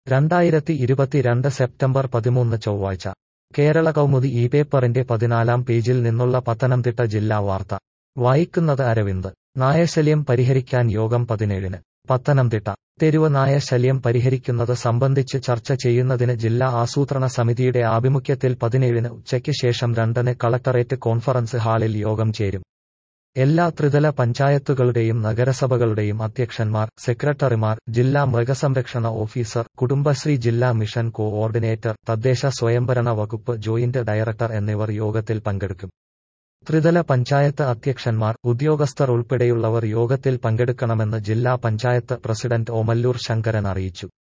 രണ്ടായിരത്തി ഇരുപത്തിരണ്ട് സെപ്റ്റംബർ പതിമൂന്ന് ചൊവ്വാഴ്ച കേരള കൗമുദി ഈ പേപ്പറിന്റെ പതിനാലാം പേജിൽ നിന്നുള്ള പത്തനംതിട്ട ജില്ലാ വാർത്ത വായിക്കുന്നത് അരവിന്ദ് നായശല്യം പരിഹരിക്കാൻ യോഗം പതിനേഴിന് പത്തനംതിട്ട തെരുവ് നായ ശല്യം പരിഹരിക്കുന്നത് സംബന്ധിച്ച് ചർച്ച ചെയ്യുന്നതിന് ജില്ലാ ആസൂത്രണ സമിതിയുടെ ആഭിമുഖ്യത്തിൽ പതിനേഴിന് ഉച്ചയ്ക്ക് ശേഷം രണ്ടിന് കളക്ടറേറ്റ് കോൺഫറൻസ് ഹാളിൽ യോഗം ചേരും എല്ലാ ത്രിതല പഞ്ചായത്തുകളുടെയും നഗരസഭകളുടെയും അധ്യക്ഷന്മാർ സെക്രട്ടറിമാർ ജില്ലാ മൃഗസംരക്ഷണ ഓഫീസർ കുടുംബശ്രീ ജില്ലാ മിഷൻ കോഓർഡിനേറ്റർ തദ്ദേശ സ്വയംഭരണ വകുപ്പ് ജോയിന്റ് ഡയറക്ടർ എന്നിവർ യോഗത്തിൽ പങ്കെടുക്കും ത്രിതല പഞ്ചായത്ത് അധ്യക്ഷന്മാർ ഉദ്യോഗസ്ഥർ ഉൾപ്പെടെയുള്ളവർ യോഗത്തിൽ പങ്കെടുക്കണമെന്ന് ജില്ലാ പഞ്ചായത്ത് പ്രസിഡന്റ് ഓമല്ലൂർ ശങ്കരൻ അറിയിച്ചു